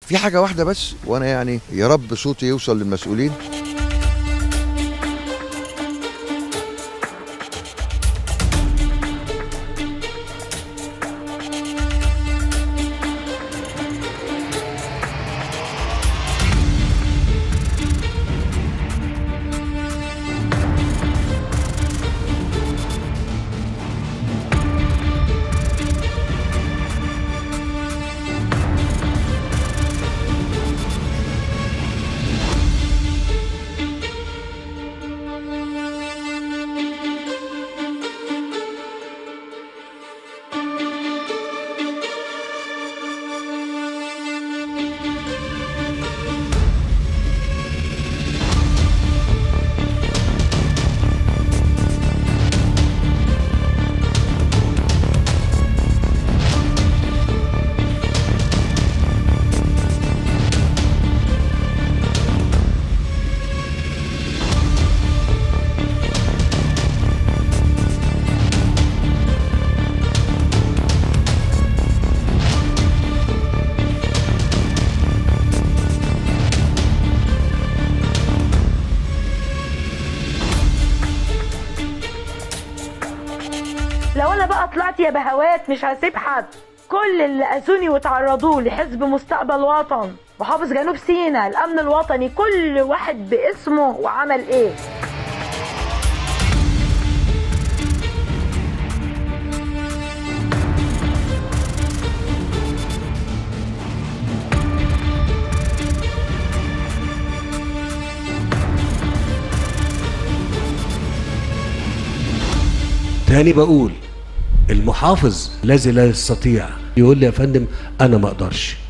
في حاجه واحده بس وانا يعني يا رب صوتي يوصل للمسؤولين لو انا بقى طلعت يا بهوات مش هسيب حد كل اللي اذوني وتعرضوا لحزب مستقبل وطن محافظ جنوب سيناء الامن الوطني كل واحد باسمه وعمل ايه تاني بقول المحافظ الذي لا يستطيع يقول لي يا فندم انا ما اقدرش